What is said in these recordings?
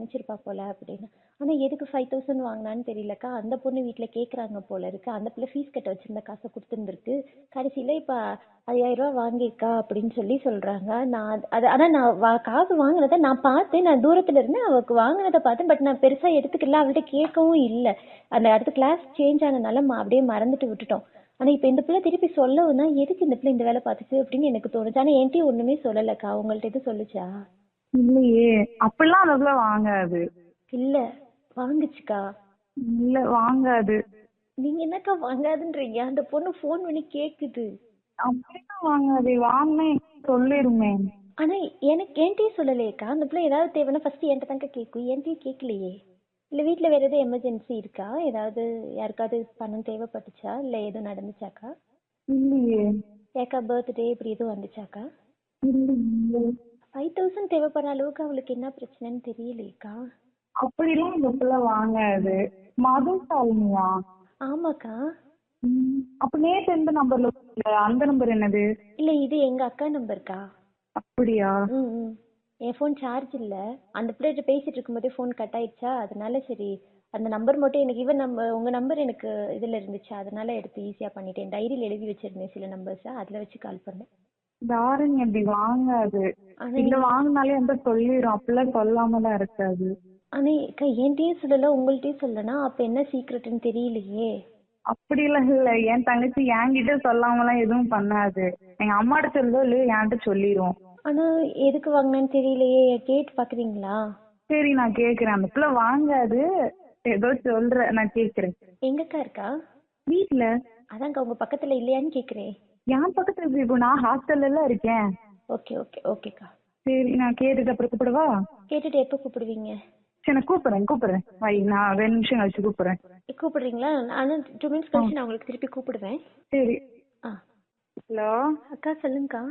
நினைச்சிருப்பா போல அப்படின்னு ஆனா எதுக்கு ஃபைவ் தௌசண்ட் வாங்கினான்னு தெரியலக்கா அந்த பொண்ணு வீட்ல கேக்குறாங்க போல இருக்கு அந்த பிள்ளை ஃபீஸ் கட்ட வச்சிருந்த காசை கொடுத்துருந்துருக்கு கடைசியில இப்ப ஐயாயிரம் ரூபாய் வாங்கியிருக்கா அப்படின்னு சொல்லி சொல்றாங்க நான் அது- அது ஆனா நான் வா- காசு வாங்கினதை நான் பார்த்தேன் நான் தூரத்துல இருந்து அவருக்கு வாங்கினதை பார்த்தேன் பட் நான் பெருசா எடுத்துக்கல அவள்கிட்ட கேட்கவும் இல்ல அந்த அடுத்த கிளாஸ் சேஞ்ச் ஆனதுனால ம- அப்படியே மறந்துட்டு விட்டுட்டோம் ஆனா இப்ப இந்த பிள்ளை திருப்பி சொல்லவும்னா எதுக்கு இந்த பிள்ளை இந்த வேலை பார்த்துச்சு அப்படின்னு எனக்கு தோணுச்சு ஆனா என்கிட்டயும் ஒண்ணுமே சொல்லலக்கா உங்கள்ட்ட எதுவும் சொல்லுச்சா இல்லையே அப்படிலாம் அந்த பிள்ளை வாங்காது இல்ல வாங்குச்சுக்கா இல்ல வாங்காது நீங்க என்னக்கா வாங்காதுன்றீங்க அந்த பொண்ணு ஃபோன் பண்ணி கேக்குது அப்படிலாம் வாங்காது வாங்கினா சொல்லிருமே ஆனா எனக்கு என்கிட்டயும் சொல்லலையேக்கா அந்த பிள்ளை ஏதாவது தேவைன்னா ஃபர்ஸ்ட் என்கிட்ட தாங்க கேட்கும் என்கிட்டயும் கேட்கலையே இல்ல வீட்ல வேற எதுவும் எமர்ஜென்சி இருக்கா ஏதாவது யாருக்காவது பணம் தேவைப்பட்டுச்சா இல்ல எதுவும் நடந்துச்சாக்கா இல்லையே ஏக்கா பர்த்டே இப்படி எதுவும் வந்துச்சாக்கா இல்லையே ஃபைவ் தௌசண்ட் தேவைப்படுற அளவுக்கு அவளுக்கு என்ன பிரச்சனைன்னு தெரியலையேக்கா அப்படிலாம் இந்த பிள்ளை வாங்காது மது சாலினியா ஆமாக்கா ம், அப்ப நேத்து எந்த நம்பர்ல அந்த நம்பர் என்னது இல்ல இது எங்க அக்கா நம்பர்க்கா அப்படியா ம் ம். என் ஃபோன் சார்ஜ் இல்ல அந்த பிள்ளைகிட்ட பேசிட்டு இருக்கும்போதே ஃபோன் கட் ஆயிடுச்சா அதனால சரி அந்த நம்பர் மட்டும் எனக்கு இவன் நம்பர் உங்க நம்பர் எனக்கு இதுல இருந்துச்சு அதனால எடுத்து ஈஸியா பண்ணிட்டேன் டைரியில எழுதி வச்சிருந்தேன் சில நம்பர்ஸ் அதுல வச்சு கால் பண்ணேன் தாரணி அப்படி வாங்காது ஆனா இந்த வாங்கினாலே எந்த சொல்லிரும் அப்படிலாம் சொல்லாம தான் இருக்காது ஆனா அக்கா என்கிட்டயும் சொல்லல உங்கள்ட்டயும் சொல்லனா அப்ப என்ன சீக்ரெட்னு தெரியலையே அப்படிலாம் இல்ல என் தங்கச்சி என்கிட்ட சொல்லாமலாம் எதுவும் பண்ணாது எங்க அம்மாட்ட சொல்லுதோ இல்லையோ என்கிட்ட சொல்லிரும் ஆனா எதுக்கு வாங்கினேன்னு தெரியலையே கேட்டு பாக்குறீங்களா சரி நான் கேக்குறேன் அந்த பிள்ளை வாங்காது ஏதோ சொல்ற நான் கேக்குறேன் எங்கக்கா இருக்கா வீட்ல அதான்க்கா உங்க பக்கத்துல இல்லையான்னு கேக்குறேன் என் பக்கத்துல எப்படி இப்போ நான் ஹாஸ்டல்ல எல்லாம் இருக்கேன் ஓகே ஓகே ஓகேக்கா சரி நான் கேட்டுட்டு அப்புறம் கூப்பிடவா கேட்டுட்டு எப்போ கூப்பிடுவீங்க சரி நான் கூப்பிடுறேன் கூப்பிடுறேன் வை நான் ரெண்டு நிமிஷம் கழிச்சு கூப்பிடுறேன் கூப்பிடுறீங்களா ஆனா டூ மினிட்ஸ் கழிச்சு நான் உங்களுக்கு திருப்பி கூப்பிடுவேன் சரி ஆ ஹலோ அக்கா சொல்லுங்கக்கா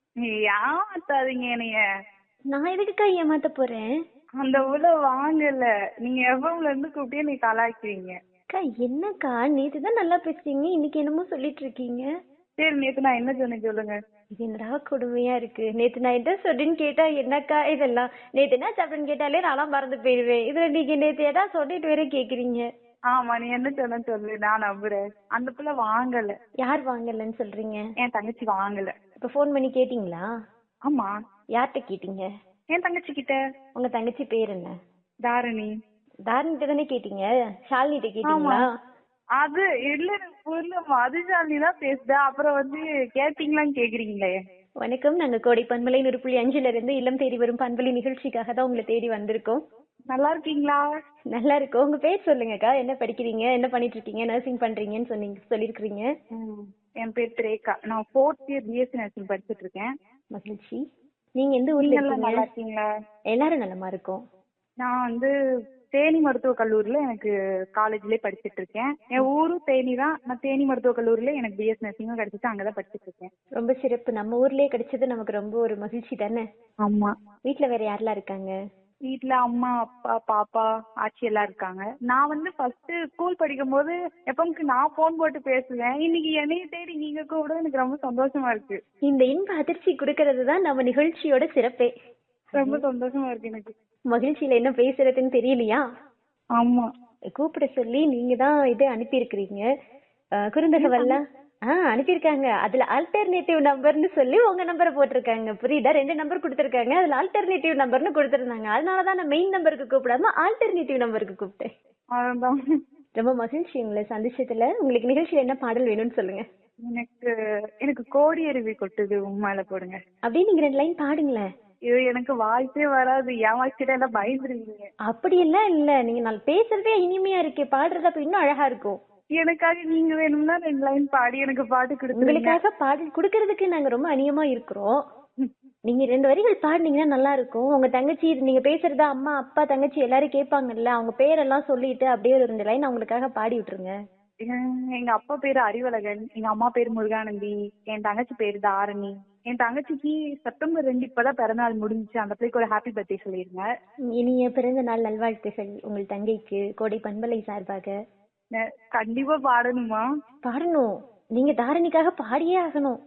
ஏமாத்தாதீங்க என்னைய நான் எதுக்குக்கா ஏமாத்த போறேன் அந்த உள்ள வாங்கல நீங்க எஃப்எம்ல இருந்து கூப்பிட்டே நீ கலாய்க்கிறீங்க அக்கா என்னக்கா நேத்து தான் நல்லா பேசுறீங்க இன்னைக்கு என்னமோ சொல்லிட்டு இருக்கீங்க சரி நேத்து நான் என்ன சொன்னேன் சொல்லுங்க இது என்னடா கொடுமையா இருக்கு நேத்து நான் என்ன சொல்றேன்னு கேட்டா என்னக்கா இதெல்லாம் நேத்து என்ன சாப்பிடுன்னு கேட்டாலே நான்லாம் மறந்து போயிடுவேன் இதுல நீங்க நேத்து ஏதா சொல்லிட்டு வேற கேக்குறீங்க ஆமா நீ என்ன சொன்ன சொல்லு நான் நம்புறேன் அந்த பிள்ளை வாங்கல யார் வாங்கலன்னு சொல்றீங்க என் தங்கச்சி வாங்கல இப்ப ஃபோன் பண்ணி கேட்டீங்களா ஆமா யார்கிட்ட கேட்டீங்க என் தங்கச்சி கிட்ட உங்க தங்கச்சி பேர் என்ன தாரணி தாரணிட்ட தானே கேட்டீங்க ஷாலினிட்ட கேட்டீங்களா அது இல்ல எனக்கு புரியல மதுஜாலி தான் பேசுதா அப்புறம் வந்து கேட்டீங்களான்னு கேக்குறீங்களே வணக்கம் நாங்க கோடை பண்பலை நூறு புள்ளி அஞ்சுல இருந்து இல்லம் தேடி வரும் பண்பலை நிகழ்ச்சிக்காக தான் உங்களை தேடி வந்திருக்கோம் நல்லா இருக்கீங்களா நல்லா இருக்கும் உங்க பேர் சொல்லுங்கக்கா என்ன படிக்கிறீங்க என்ன பண்ணிட்டு இருக்கீங்க நர்சிங் பண்றீங்கன்னு சொன்னீங்க சொல்லிருக்கீங்க ம், என் பேர் திரேகா நான் ஃபோர்த் இயர் பிஎஸ்சி நர்சிங் படிச்சிட்டு இருக்கேன் மகிழ்ச்சி நீங்க எந்த ஊர்ல நீங்க எல்லாம் நல்லா இருக்கீங்க இருக்கீங்களா எல்லாரும் நலமா இருக்கோம் நான் வந்து தேனி மருத்துவக் கல்லூரில எனக்கு காலேஜ்லயே படிச்சிட்டு இருக்கேன் என் ஊரும் தேனி தான் நான் தேனி மருத்துவக் கல்லூரில எனக்கு பிஎஸ் நர்சிங்கும் கிடைச்சிட்டு அங்கதான் படிச்சிட்டு இருக்கேன் ரொம்ப சிறப்பு நம்ம ஊர்லயே கிடைச்சது நமக்கு ரொம்ப ஒரு மகிழ்ச்சி தானே ஆமா வீட்ல வேற யாரெல்லாம் இருக்காங்க வீட்ல அம்மா அப்பா பாப்பா ஆச்சி எல்லாம் இருக்காங்க நான் வந்து ஃபர்ஸ்ட் ஸ்கூல் படிக்கும் போது எப்பவுக்கு நான் போன் போட்டு பேசுவேன் இன்னைக்கு என்னைய தேடி நீங்க கூப்பிட எனக்கு ரொம்ப சந்தோஷமா இருக்கு இந்த இன்ப அதிர்ச்சி கொடுக்கறது தான் நம்ம நிகழ்ச்சியோட சிறப்பே ரொம்ப சந்தோஷமா இருக்கு எனக்கு மகிழ்ச்சியில என்ன பேசுறதுன்னு தெரியலையா ஆமா கூப்பிட சொல்லி நீங்க தான் இது அனுப்பியிருக்கிறீங்க அஹ், குறுந்தகவல்லாம் ஆ அனுப்பியிருக்காங்க அதுல ஆல்டர்னேட்டிவ் நம்பர்னு சொல்லி உங்க நம்பரை போட்டிருக்காங்க புரியுதா ரெண்டு நம்பர் கொடுத்துருக்காங்க அதுல ஆல்டர்னேட்டிவ் நம்பர்னு கொடுத்துருந்தாங்க அதனாலதான் நான் மெயின் நம்பருக்கு கூப்பிடாம ஆல்டர்னேட்டிவ் நம்பருக்கு கூப்பிட்டேன் அதுதான் ரொம்ப மகிழ்ச்சி உங்களை சந்திச்சதுல உங்களுக்கு நிகழ்ச்சியில என்ன பாடல் வேணும்னு சொல்லுங்க எனக்கு எனக்கு கோடி அருவி கொட்டுது உண்மையில போடுங்க அப்படியே நீங்க ரெண்டு லைன் பாடுங்களேன் இது எனக்கு வாய்ஸே வராது என் வாய்ஸ் கிட்ட எல்லாம் பயந்துருவீங்க அப்படியெல்லாம் இல்ல நீங்க நான் பேசுறதே இனிமையா இருக்கு பாடுறது அப்ப இன்னும் அழகா இருக்கும் எனக்காக நீங்க வேணும்னா ரெண்டு லைன் பாடி எனக்கு பாட்டு கொடுத்துருங்க உங்களுக்காக பாடல் கொடுக்கறதுக்கு நாங்க ரொம்ப அநியமா இருக்கிறோம் நீங்க ரெண்டு வரிகள் பாடுனீங்கன்னா நல்லா இருக்கும் உங்க தங்கச்சி நீங்க பேசுறத அம்மா அப்பா தங்கச்சி எல்லாரும் கேட்பாங்கல்ல அவங்க பேரெல்லாம் சொல்லிட்டு அப்படியே ஒரு ரெண்டு லைன் அவங்களுக்காக பாடி விட்டுருங்க எங்க- எங்க அப்பா பேரு அறிவழகன் எங்க அம்மா பேரு முருகானந்தி என் தங்கச்சி பேரு தாரணி என் தங்கச்சிக்கு செப்டம்பர் ரெண்டு இப்பதான் பிறந்தநாள் முடிஞ்சுச்சு அந்த பிள்ளைக்கு ஒரு ஹாப்பி பர்த்டே சொல்லிருங்க இனிய பிறந்த நாள் நல்வாழ்த்துகள் உங்கள் தங்கைக்கு கோடை பண்பலை சார்பாக ந- கண்டிப்பா பாடணுமா பாடணும் நீங்க தாரணிக்காக பாடியே ஆகணும்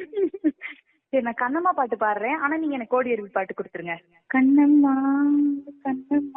சரி நான் கண்ணம்மா பாட்டு பாடுறேன் ஆனா நீங்க எனக்கு கோடி அருவி பாட்டு கொடுத்துருங்க கண்ணம்மா கண்ணம்மா